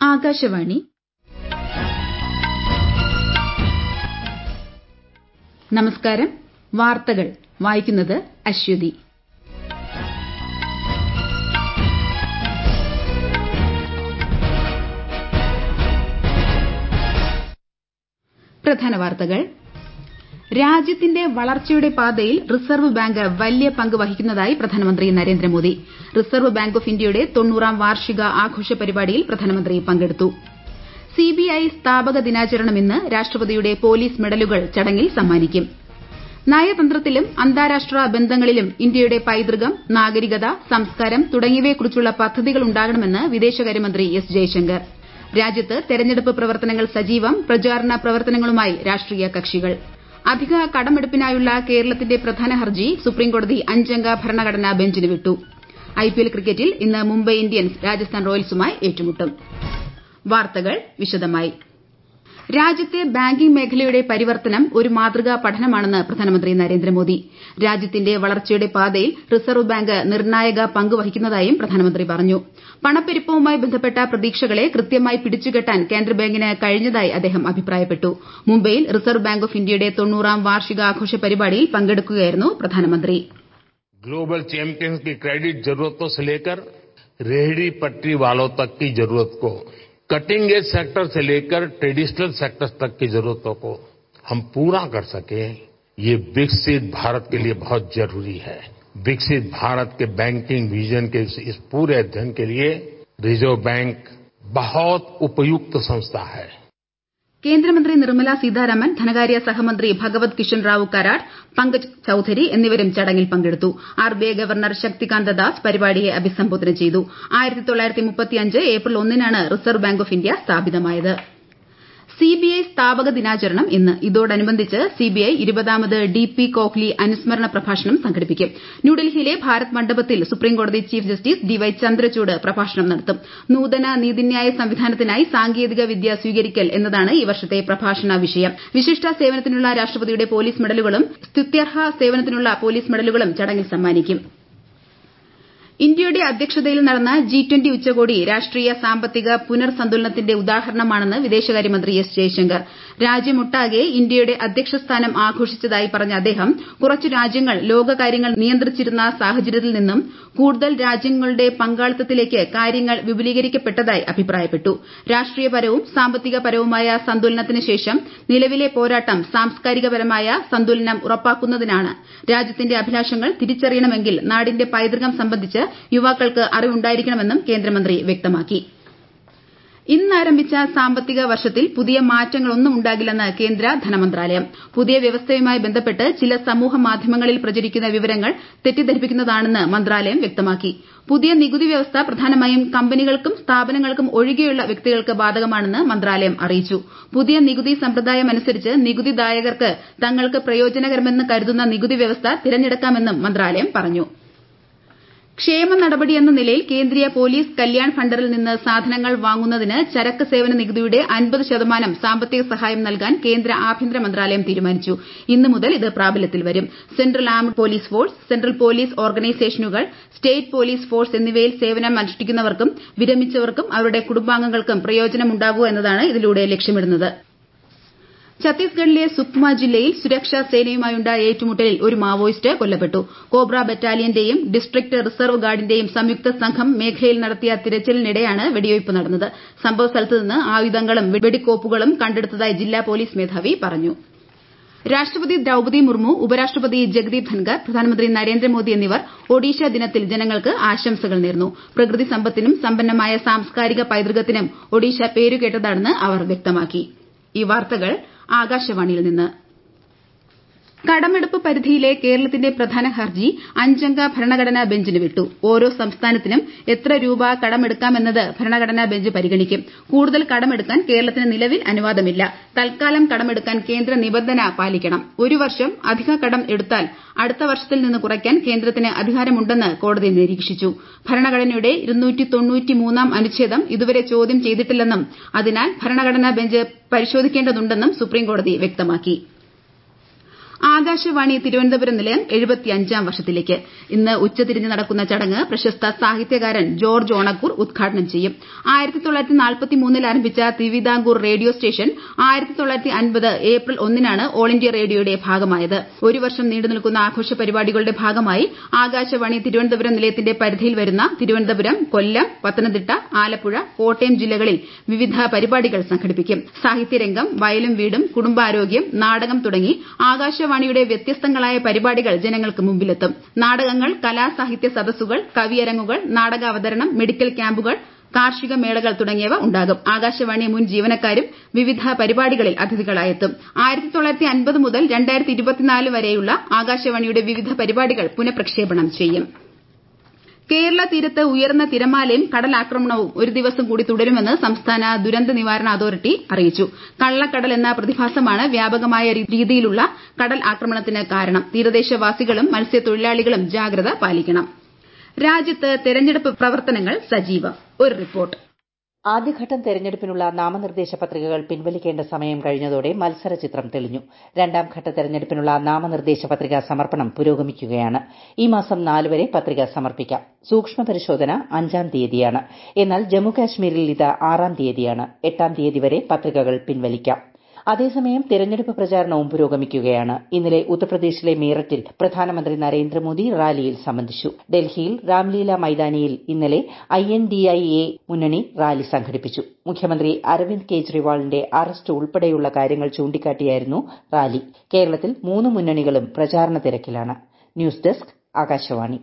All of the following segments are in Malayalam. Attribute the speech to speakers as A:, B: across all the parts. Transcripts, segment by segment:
A: ആകാശവാണി നമസ്കാരം വാർത്തകൾ വായിക്കുന്നത് അശ്വതി പ്രധാന വാർത്തകൾ രാജ്യത്തിന്റെ വളർച്ചയുടെ പാതയിൽ റിസർവ് ബാങ്ക് വലിയ പങ്ക് വഹിക്കുന്നതായി പ്രധാനമന്ത്രി നരേന്ദ്രമോദി റിസർവ് ബാങ്ക് ഓഫ് ഇന്ത്യയുടെ തൊണ്ണൂറാം വാർഷിക ആഘോഷ പരിപാടിയിൽ പ്രധാനമന്ത്രി പങ്കെടുത്തു സിബിഐ സ്ഥാപക ദിനാചരണം ഇന്ന് രാഷ്ട്രപതിയുടെ പോലീസ് മെഡലുകൾ ചടങ്ങിൽ സമ്മാനിക്കും നയതന്ത്രത്തിലും അന്താരാഷ്ട്ര ബന്ധങ്ങളിലും ഇന്ത്യയുടെ പൈതൃകം നാഗരികത സംസ്കാരം തുടങ്ങിയവയെക്കുറിച്ചുള്ള പദ്ധതികൾ ഉണ്ടാകണമെന്ന് വിദേശകാര്യമന്ത്രി എസ് ജയശങ്കർ രാജ്യത്ത് തെരഞ്ഞെടുപ്പ് പ്രവർത്തനങ്ങൾ സജീവം പ്രചാരണ പ്രവർത്തനങ്ങളുമായി രാഷ്ട്രീയ കക്ഷികൾ അധിക കടമെടുപ്പിനായുള്ള കേരളത്തിന്റെ പ്രധാന ഹർജി സുപ്രീംകോടതി അഞ്ചംഗ ഭരണഘടനാ ബെഞ്ചിന് വിട്ടു ഐപിഎൽ ക്രിക്കറ്റിൽ ഇന്ന് മുംബൈ ഇന്ത്യൻസ് രാജസ്ഥാൻ റോയൽസുമായി ഏറ്റുമുട്ടും വാർത്തകൾ വിശദമായി രാജ്യത്തെ ബാങ്കിംഗ് മേഖലയുടെ പരിവർത്തനം ഒരു മാതൃകാ പഠനമാണെന്ന് പ്രധാനമന്ത്രി നരേന്ദ്രമോദി രാജ്യത്തിന്റെ വളർച്ചയുടെ പാതയിൽ റിസർവ് ബാങ്ക് നിർണായക പങ്ക് വഹിക്കുന്നതായും പ്രധാനമന്ത്രി പറഞ്ഞു പണപ്പെരുപ്പവുമായി ബന്ധപ്പെട്ട പ്രതീക്ഷകളെ കൃത്യമായി പിടിച്ചുകെട്ടാൻ കേന്ദ്ര ബാങ്കിന് കഴിഞ്ഞതായി അദ്ദേഹം അഭിപ്രായപ്പെട്ടു മുംബൈയിൽ റിസർവ് ബാങ്ക് ഓഫ് ഇന്ത്യയുടെ തൊണ്ണൂറാം വാർഷികാഘോഷ പരിപാടിയിൽ പങ്കെടുക്കുകയായിരുന്നു പ്രധാനമന്ത്രി
B: ग्लोबल चैंपियंस की क्रेडिट जरूरतों से लेकर रेहड़ी पटरी वालों तक की जरूरत को कटिंग एज सेक्टर से लेकर ट्रेडिशनल सेक्टर्स तक की जरूरतों को हम पूरा कर सके ये विकसित भारत के लिए बहुत जरूरी है विकसित भारत के बैंकिंग विजन के इस पूरे अध्ययन के लिए रिजर्व बैंक बहुत उपयुक्त संस्था है
A: കേന്ദ്രമന്ത്രി നിർമ്മല സീതാരാമൻ ധനകാര്യ സഹമന്ത്രി ഭഗവത് കിഷൻ റാവു കരാട് പങ്കജ് ചൌധരി എന്നിവരും ചടങ്ങിൽ പങ്കെടുത്തു ആർബിഐ ഗവർണർ ശക്തികാന്ത ദാസ് പരിപാടിയെ അഭിസംബോധന ചെയ്തു ഏപ്രിൽ ഒന്നിനാണ് റിസർവ് ബാങ്ക് ഓഫ് ഇന്ത്യ സ്ഥാപിതമായത് സിബിഐ സ്ഥാപക ദിനാചരണം ഇന്ന് ഇതോടനുബന്ധിച്ച് സിബിഐ ഇരുപതാമത് ഡി പി കോഹ്ലി അനുസ്മരണ പ്രഭാഷണം സംഘടിപ്പിക്കും ന്യൂഡൽഹിയിലെ ഭാരത് മണ്ഡപത്തിൽ സുപ്രീംകോടതി chief justice D Y Chandrachud പ്രഭാഷണം നടത്തും നൂതന നീതിന്യായ സംവിധാനത്തിനായി സാങ്കേതിക വിദ്യ സ്വീകരിക്കൽ എന്നതാണ് ഈ വർഷത്തെ പ്രഭാഷണ വിഷയം വിശിഷ്ട സേവനത്തിനുള്ള രാഷ്ട്രപതിയുടെ പോലീസ് മെഡലുകളും സ്തുത്യർഹ സേവനത്തിനുള്ള പോലീസ് മെഡലുകളും ചടങ്ങിൽ സമ്മാനിക്കും ഇന്ത്യയുടെ അധ്യക്ഷതയിൽ നടന്ന ജി ട്വന്റി ഉച്ചകോടി രാഷ്ട്രീയ സാമ്പത്തിക പുനർസന്തുലനത്തിന്റെ ഉദാഹരണമാണെന്ന് വിദേശകാര്യമന്ത്രി എസ് ജയശങ്കർ രാജ്യമൊട്ടാകെ ഇന്ത്യയുടെ അധ്യക്ഷസ്ഥാനം ആഘോഷിച്ചതായി പറഞ്ഞ അദ്ദേഹം കുറച്ചു രാജ്യങ്ങൾ ലോകകാര്യങ്ങൾ നിയന്ത്രിച്ചിരുന്ന സാഹചര്യത്തിൽ നിന്നും കൂടുതൽ രാജ്യങ്ങളുടെ പങ്കാളിത്തത്തിലേക്ക് കാര്യങ്ങൾ വിപുലീകരിക്കപ്പെട്ടതായി അഭിപ്രായപ്പെട്ടു രാഷ്ട്രീയപരവും സാമ്പത്തികപരവുമായ സന്തുലനത്തിന് ശേഷം നിലവിലെ പോരാട്ടം സാംസ്കാരികപരമായ സന്തുലനം ഉറപ്പാക്കുന്നതിനാണ് രാജ്യത്തിന്റെ അഭിലാഷങ്ങൾ തിരിച്ചറിയണമെങ്കിൽ നാടിന്റെ പൈതൃകം സംബന്ധിച്ച് യുവാക്കൾക്ക് അറിവുണ്ടായിരിക്കണമെന്നും കേന്ദ്രമന്ത്രി വ്യക്തമാക്കി ഇന്ന് ആരംഭിച്ച സാമ്പത്തിക വർഷത്തിൽ പുതിയ മാറ്റങ്ങളൊന്നും ഉണ്ടാകില്ലെന്ന് കേന്ദ്ര ധനമന്ത്രാലയം പുതിയ വ്യവസ്ഥയുമായി ബന്ധപ്പെട്ട് ചില സമൂഹ മാധ്യമങ്ങളിൽ പ്രചരിക്കുന്ന വിവരങ്ങൾ തെറ്റിദ്ധരിപ്പിക്കുന്നതാണെന്ന് മന്ത്രാലയം വ്യക്തമാക്കി പുതിയ നികുതി വ്യവസ്ഥ പ്രധാനമായും കമ്പനികൾക്കും സ്ഥാപനങ്ങൾക്കും ഒഴികെയുള്ള വ്യക്തികൾക്ക് ബാധകമാണെന്ന് മന്ത്രാലയം അറിയിച്ചു പുതിയ നികുതി സമ്പ്രദായമനുസരിച്ച് നികുതിദായകർക്ക് തങ്ങൾക്ക് പ്രയോജനകരമെന്ന് കരുതുന്ന നികുതി വ്യവസ്ഥ തിരഞ്ഞെടുക്കാമെന്നും മന്ത്രാലയം പറഞ്ഞു ക്ഷേമ നടപടിയെന്ന നിലയിൽ കേന്ദ്രീയ പോലീസ് കല്യാൺ ഫണ്ടറിൽ നിന്ന് സാധനങ്ങൾ വാങ്ങുന്നതിന് ചരക്ക് സേവന നികുതിയുടെ അൻപത് ശതമാനം സാമ്പത്തിക സഹായം നൽകാൻ കേന്ദ്ര ആഭ്യന്തര മന്ത്രാലയം തീരുമാനിച്ചു ഇന്ന് മുതൽ ഇത് പ്രാബല്യത്തിൽ വരും central armed police force central police ഓർഗനൈസേഷനുകൾ സ്റ്റേറ്റ് പോലീസ് ഫോഴ്സ് എന്നിവയിൽ സേവനം അനുഷ്ഠിക്കുന്നവർക്കും വിരമിച്ചവർക്കും അവരുടെ കുടുംബാംഗങ്ങൾക്കും പ്രയോജനമുണ്ടാകുക എന്നതാണ് ഇതിലൂടെ ലക്ഷ്യമിടുന്നത് ഛത്തീസ്ഗഡിലെ സുക്മ ജില്ലയിൽ സുരക്ഷാ സേനയുമായുണ്ടായ ഏറ്റുമുട്ടലിൽ ഒരു മാവോയിസ്റ്റ് കൊല്ലപ്പെട്ടു കോബ്ര ബറ്റാലിയന്റെയും ഡിസ്ട്രിക്ട് റിസർവ് ഗാർഡിന്റെയും സംയുക്ത സംഘം മേഖലയിൽ നടത്തിയ തിരച്ചിലിനിടെയാണ് വെടിവയ്പ് നടന്നത് സംഭവ സ്ഥലത്ത് നിന്ന് ആയുധങ്ങളും വെടിക്കോപ്പുകളും കണ്ടെടുത്തതായി ജില്ലാ പോലീസ് മേധാവി പറഞ്ഞു രാഷ്ട്രപതി ദ്രൌപതി മുർമു ഉപരാഷ്ട്രപതി ജഗദീപ് ധൻകർ പ്രധാനമന്ത്രി നരേന്ദ്രമോദി എന്നിവർ ഒഡീഷ ദിനത്തിൽ ജനങ്ങൾക്ക് ആശംസകൾ നേർന്നു പ്രകൃതി സമ്പത്തിനും സമ്പന്നമായ സാംസ്കാരിക പൈതൃകത്തിനും ഒഡീഷ പേരുകേട്ടതാണെന്ന് അവർ വ്യക്തമാക്കി ഈ വാർത്തകൾ ആകാശവാണിയിൽ നിന്ന് കടമെടുപ്പ് പരിധിയിലെ കേരളത്തിന്റെ പ്രധാന ഹർജി അഞ്ചംഗ ഭരണഘടനാ ബെഞ്ചിന് വിട്ടു ഓരോ സംസ്ഥാനത്തിനും എത്ര രൂപ കടമെടുക്കാമെന്നത് ഭരണഘടനാ ബെഞ്ച് പരിഗണിക്കും കൂടുതൽ കടമെടുക്കാൻ കേരളത്തിന് നിലവിൽ അനുവാദമില്ല തൽക്കാലം കടമെടുക്കാൻ കേന്ദ്ര നിബന്ധന പാലിക്കണം ഒരു വർഷം അധിക കടം എടുത്താൽ അടുത്ത വർഷത്തിൽ നിന്ന് കുറയ്ക്കാൻ കേന്ദ്രത്തിന് അധികാരമുണ്ടെന്ന് കോടതി നിരീക്ഷിച്ചു ഭരണഘടനയുടെ അനുച്ഛേദം ഇതുവരെ ചോദ്യം ചെയ്തിട്ടില്ലെന്നും അതിനാൽ ഭരണഘടനാ ബെഞ്ച് പരിശോധിക്കേണ്ടതുണ്ടെന്നും സുപ്രീംകോടതി വ്യക്തമാക്കി ആകാശവാണി തിരുവനന്തപുരം നിലയം എഴുപത്തിയഞ്ചാം വർഷത്തിലേക്ക് ഇന്ന് ഉച്ചതിരിഞ്ഞ് നടക്കുന്ന ചടങ്ങ് പ്രശസ്ത സാഹിത്യകാരൻ ജോർജ് ഓണക്കൂർ ഉദ്ഘാടനം ചെയ്യും ൽ ആരംഭിച്ച തിരുവിതാംകൂർ റേഡിയോ സ്റ്റേഷൻ ഏപ്രിൽ ഒന്നിനാണ് ഓൾ ഇന്ത്യ റേഡിയോയുടെ ഭാഗമായത് ഒരു വർഷം നീണ്ടുനിൽക്കുന്ന ആഘോഷ പരിപാടികളുടെ ഭാഗമായി ആകാശവാണി തിരുവനന്തപുരം നിലയത്തിന്റെ പരിധിയിൽ വരുന്ന തിരുവനന്തപുരം കൊല്ലം പത്തനംതിട്ട ആലപ്പുഴ കോട്ടയം ജില്ലകളിൽ വിവിധ പരിപാടികൾ സംഘടിപ്പിക്കും സാഹിത്യരംഗം വയലും വീടും കുടുംബാരോഗ്യം നാടകം തുടങ്ങി ആകാശവാണിയുടെ വ്യത്യസ്തങ്ങളായ പരിപാടികൾ ജനങ്ങൾക്ക് മുമ്പിലെത്തും നാടകങ്ങൾ കലാസാഹിത്യ സദസ്സുകൾ കവിയരങ്ങുകൾ നാടകാവതരണം മെഡിക്കൽ ക്യാമ്പുകൾ കാർഷിക മേളകൾ തുടങ്ങിയവ ഉണ്ടാകും ആകാശവാണി മുൻ ജീവനക്കാരും വിവിധ പരിപാടികളിൽ അതിഥികളായെത്തും മുതൽ വരെയുള്ള ആകാശവാണിയുടെ വിവിധ പരിപാടികൾ പുനഃപ്രക്ഷേപണം ചെയ്യും കേരള തീരത്ത് ഉയർന്ന തിരമാലയും കടലാക്രമണവും ഒരു ദിവസം കൂടി തുടരുമെന്ന് സംസ്ഥാന ദുരന്ത നിവാരണ അതോറിറ്റി അറിയിച്ചു കള്ളക്കടൽ എന്ന പ്രതിഭാസമാണ് വ്യാപകമായ രീതിയിലുള്ള കടൽ ആക്രമണത്തിന് കാരണം തീരദേശവാസികളും മത്സ്യത്തൊഴിലാളികളും ജാഗ്രത പാലിക്കണം രാജ്യത്ത് തെരഞ്ഞെടുപ്പ് പ്രവർത്തനങ്ങൾ സജീവം ഒരു റിപ്പോർട്ട്
C: ആദ്യഘട്ടം തെരഞ്ഞെടുപ്പിനുള്ള നാമനിർദ്ദേശ പത്രികകൾ പിൻവലിക്കേണ്ട സമയം കഴിഞ്ഞതോടെ മത്സര ചിത്രം തെളിഞ്ഞു രണ്ടാം ഘട്ട തെരഞ്ഞെടുപ്പിനുള്ള നാമനിർദ്ദേശ പത്രികാ സമർപ്പണം പുരോഗമിക്കുകയാണ് ഈ മാസം നാല് വരെ പത്രിക സമർപ്പിക്കാം സൂക്ഷ്മ പരിശോധന അഞ്ചാം തീയതിയാണ് എന്നാൽ ജമ്മുകാശ്മീരിൽ ഇത് ആറാം തീയതിയാണ് എട്ടാം തീയതി വരെ പത്രികകൾ പിൻവലിക്കാം അതേസമയം തെരഞ്ഞെടുപ്പ് പ്രചാരണവും പുരോഗമിക്കുകയാണ് ഇന്നലെ ഉത്തർപ്രദേശിലെ മീററ്റിൽ പ്രധാനമന്ത്രി നരേന്ദ്രമോദി റാലിയിൽ സംബന്ധിച്ചു ഡൽഹിയിൽ രാംലീല മൈതാനിയിൽ ഇന്നലെ I N D I A മുന്നണി റാലി സംഘടിപ്പിച്ചു മുഖ്യമന്ത്രി അരവിന്ദ് കെജ്രിവാളിന്റെ അറസ്റ്റ് ഉൾപ്പെടെയുള്ള കാര്യങ്ങൾ ചൂണ്ടിക്കാട്ടിയായിരുന്നു റാലി കേരളത്തിൽ മൂന്ന് മുന്നണികളും പ്രചാരണ തിരക്കിലാണ് ന്യൂസ് ഡെസ്ക് ആകാശവാണി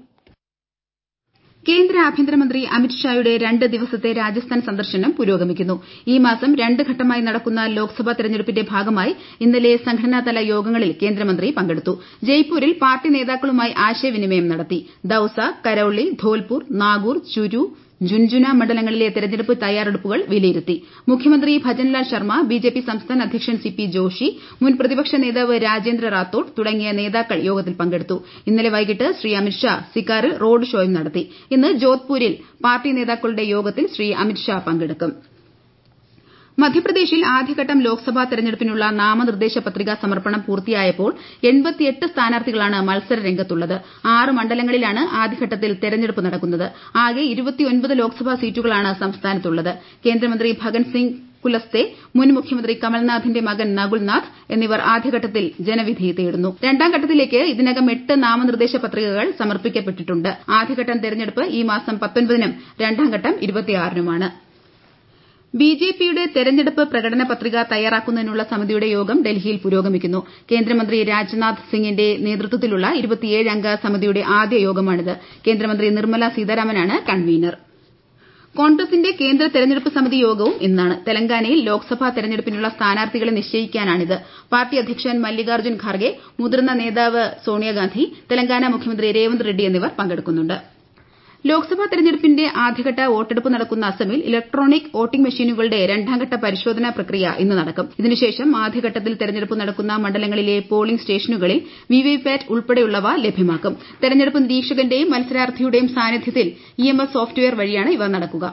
A: കേന്ദ്ര ആഭ്യന്തരമന്ത്രി അമിത്ഷായുടെ രണ്ട് ദിവസത്തെ രാജസ്ഥാൻ സന്ദർശനം പുരോഗമിക്കുന്നു ഈ മാസം രണ്ട് ഘട്ടമായി നടക്കുന്ന ലോക്സഭാ തെരഞ്ഞെടുപ്പിന്റെ ഭാഗമായി ഇന്നലെ സംഘടനാതല യോഗങ്ങളിൽ കേന്ദ്രമന്ത്രി പങ്കെടുത്തു ജയ്പൂരിൽ പാർട്ടി നേതാക്കളുമായി ആശയവിനിമയം നടത്തി ദൌസ കരൌളി ധോൽപൂർ നാഗൂർ ചുരു ജുൻജുന മണ്ഡലങ്ങളിലെ തെരഞ്ഞെടുപ്പ് തയ്യാറെടുപ്പുകൾ വിലയിരുത്തി മുഖ്യമന്ത്രി ഭജൻലാൽ ശർമ്മ ബിജെപി സംസ്ഥാന അധ്യക്ഷൻ സി പി ജോഷി മുൻ പ്രതിപക്ഷ നേതാവ് രാജേന്ദ്ര റാത്തോഡ് തുടങ്ങിയ നേതാക്കൾ യോഗത്തിൽ പങ്കെടുത്തു ഇന്നലെ വൈകിട്ട് ശ്രീ അമിത്ഷാ സിക്കാറിൽ റോഡ് ഷോയും നടത്തി ഇന്ന് ജോധ്പൂരിൽ പാർട്ടി നേതാക്കളുടെ യോഗത്തിൽ ശ്രീ അമിത്ഷാ പങ്കെടുക്കും മധ്യപ്രദേശിൽ ആദ്യഘട്ടം ലോക്സഭാ തെരഞ്ഞെടുപ്പിനുള്ള നാമനിർദ്ദേശ പത്രികാ സമർപ്പണം പൂർത്തിയായപ്പോൾ സ്ഥാനാർത്ഥികളാണ് മത്സര രംഗത്തുള്ളത് ആറ് മണ്ഡലങ്ങളിലാണ് ആദ്യഘട്ടത്തിൽ തെരഞ്ഞെടുപ്പ് നടക്കുന്നത് ആകെ ലോക്സഭാ സീറ്റുകളാണ് സംസ്ഥാനത്തുള്ളത് കേന്ദ്രമന്ത്രി ഭഗൻ സിംഗ് കുലസ്തെ മുൻ മുഖ്യമന്ത്രി കമൽനാഥിന്റെ മകൻ നകുൽനാഥ് എന്നിവർ ആദ്യഘട്ടത്തിൽ ജനവിധി തേടുന്നു രണ്ടാം ഘട്ടത്തിലേക്ക് ഇതിനകം എട്ട് നാമനിർദ്ദേശ പത്രികകൾ സമർപ്പിക്കപ്പെട്ടിട്ടുണ്ട് ആദ്യഘട്ടം തെരഞ്ഞെടുപ്പ് ഈ മാസം പത്തൊൻപതിനും രണ്ടാം ഘട്ടം ഇരുപത്തിയാറിനുമാണ് ബിജെപിയുടെ തെരഞ്ഞെടുപ്പ് പ്രകടന പത്രിക തയ്യാറാക്കുന്നതിനുള്ള സമിതിയുടെ യോഗം ഡൽഹിയിൽ പുരോഗമിക്കുന്നു കേന്ദ്രമന്ത്രി രാജ്നാഥ് സിംഗിന്റെ നേതൃത്വത്തിലുള്ള അംഗ സമിതിയുടെ ആദ്യ യോഗമാണിത് കേന്ദ്രമന്ത്രി നിർമ്മല സീതാരാമനാണ് കൺവീനർ കോൺഗ്രസിന്റെ കേന്ദ്ര തെരഞ്ഞെടുപ്പ് സമിതി യോഗവും ഇന്നാണ് തെലങ്കാനയിൽ ലോക്സഭാ തെരഞ്ഞെടുപ്പിനുള്ള സ്ഥാനാർത്ഥികളെ നിശ്ചയിക്കാനാണിത് പാർട്ടി അധ്യക്ഷൻ മല്ലികാർജ്ജുൻ ഖാർഗെ മുതിർന്ന നേതാവ് സോണിയാഗാന്ധി തെലങ്കാന മുഖ്യമന്ത്രി രേവന്ത് റെഡ്ഡി എന്നിവർ പങ്കെടുക്കുന്നുണ്ട് ലോക്സഭാ തെരഞ്ഞെടുപ്പിന്റെ ആദ്യഘട്ട വോട്ടെടുപ്പ് നടക്കുന്ന അസമിൽ ഇലക്ട്രോണിക് വോട്ടിംഗ് മെഷീനുകളുടെ രണ്ടാംഘട്ട പരിശോധനാ പ്രക്രിയ ഇന്ന് നടക്കും ഇതിനുശേഷം ആദ്യഘട്ടത്തിൽ തെരഞ്ഞെടുപ്പ് നടക്കുന്ന മണ്ഡലങ്ങളിലെ പോളിംഗ് സ്റ്റേഷനുകളിൽ വിവിപാറ്റ് ഉൾപ്പെടെയുള്ളവ ലഭ്യമാക്കും തെരഞ്ഞെടുപ്പ് നിരീക്ഷകന്റെയും മത്സരാർത്ഥിയുടെയും സാന്നിധ്യത്തിൽ ഇഎംഎസ് സോഫ്റ്റ്വെയർ വഴിയാണ് ഇവ നടക്കുക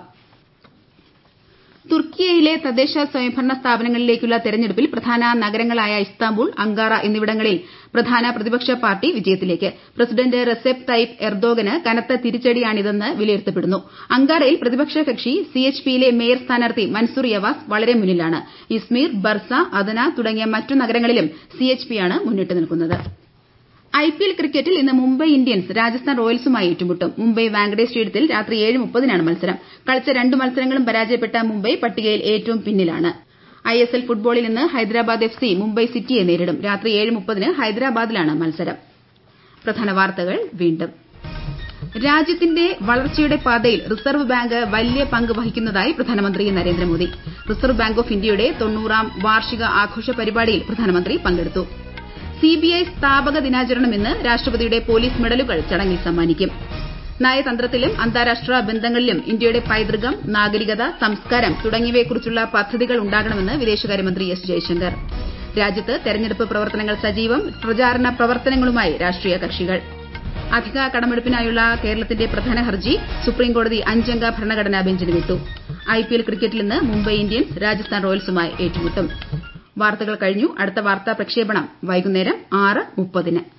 A: തുർക്കിയയിലെ തദ്ദേശ സ്വയംഭരണ സ്ഥാപനങ്ങളിലേക്കുള്ള തെരഞ്ഞെടുപ്പിൽ പ്രധാന നഗരങ്ങളായ ഇസ്താംബുൾ അങ്കാറ എന്നിവിടങ്ങളിൽ പ്രധാന പ്രതിപക്ഷ പാർട്ടി വിജയത്തിലേക്ക് പ്രസിഡന്റ് റെസെപ് തയ്യിപ് എർദോഗന് കനത്ത തിരിച്ചടിയാണിതെന്ന് വിലയിരുത്തപ്പെടുന്നു അങ്കാറയിൽ പ്രതിപക്ഷ കക്ഷി സിഎച്ച്പിയിലെ മേയർ സ്ഥാനാർത്ഥി മൻസൂർ യവാസ് വളരെ മുന്നിലാണ് ഇസ്മീർ ബർസ അദന തുടങ്ങിയ മറ്റു നഗരങ്ങളിലും സിഎച്ച്പിയാണ് മുന്നിട്ട് നിൽക്കുന്നത് ഐപിഎൽ ക്രിക്കറ്റിൽ ഇന്ന് മുംബൈ ഇന്ത്യൻസ് രാജസ്ഥാൻ റോയൽസുമായി ഏറ്റുമുട്ടും മുംബൈ വാങ്കഡെ സ്റ്റേഡിയത്തിൽ രാത്രി ഏഴ് മുപ്പതിനാണ് മത്സരം കളിച്ച രണ്ട് മത്സരങ്ങളും പരാജയപ്പെട്ട മുംബൈ പട്ടികയിൽ ഏറ്റവും പിന്നിലാണ് ഐഎസ്എൽ ഫുട്ബോളിൽ ഇന്ന് ഹൈദരാബാദ് എഫ് സി മുംബൈ സിറ്റിയെ നേരിടും രാത്രി ഏഴ് മുപ്പതിന് ഹൈദരാബാദിലാണ് മത്സരം പ്രധാന വാർത്തകൾ വീണ്ടും രാജ്യത്തിന്റെ വളർച്ചയുടെ പാതയിൽ റിസർവ് ബാങ്ക് വലിയ പങ്ക് വഹിക്കുന്നതായി പ്രധാനമന്ത്രി നരേന്ദ്രമോദി റിസർവ് ബാങ്ക് ഓഫ് ഇന്ത്യയുടെ തൊണ്ണൂറാം വാർഷിക ആഘോഷ പരിപാടിയിൽ പ്രധാനമന്ത്രി പങ്കെടുത്തു സിബിഐ സ്ഥാപക ദിനാചരണം ഇന്ന് രാഷ്ട്രപതിയുടെ പോലീസ് മെഡലുകൾ ചടങ്ങിൽ സമ്മാനിക്കും നയതന്ത്രത്തിലും അന്താരാഷ്ട്ര ബന്ധങ്ങളിലും ഇന്ത്യയുടെ പൈതൃകം നാഗരികത സംസ്കാരം തുടങ്ങിയവയെക്കുറിച്ചുള്ള പദ്ധതികൾ ഉണ്ടാകണമെന്ന് വിദേശകാര്യമന്ത്രി എസ് ജയശങ്കർ രാജ്യത്ത് തെരഞ്ഞെടുപ്പ് പ്രവർത്തനങ്ങൾ സജീവം പ്രചാരണ പ്രവർത്തനങ്ങളുമായി രാഷ്ട്രീയ കക്ഷികൾ അധിക കടമെടുപ്പിനായുള്ള കേരളത്തിന്റെ പ്രധാന ഹർജി സുപ്രീംകോടതി അഞ്ചംഗ ഭരണഘടനാ ബെഞ്ചിന് വിട്ടു ഐപിഎൽ ക്രിക്കറ്റിൽ ഇന്ന് മുംബൈ ഇന്ത്യൻസ് രാജസ്ഥാൻ റോയൽസുമായി ഏറ്റുമുട്ടും വാർത്തകൾ കഴിഞ്ഞു അടുത്ത വാർത്താ പ്രക്ഷേപണം വൈകുന്നേരം ആറ് മുപ്പതിന്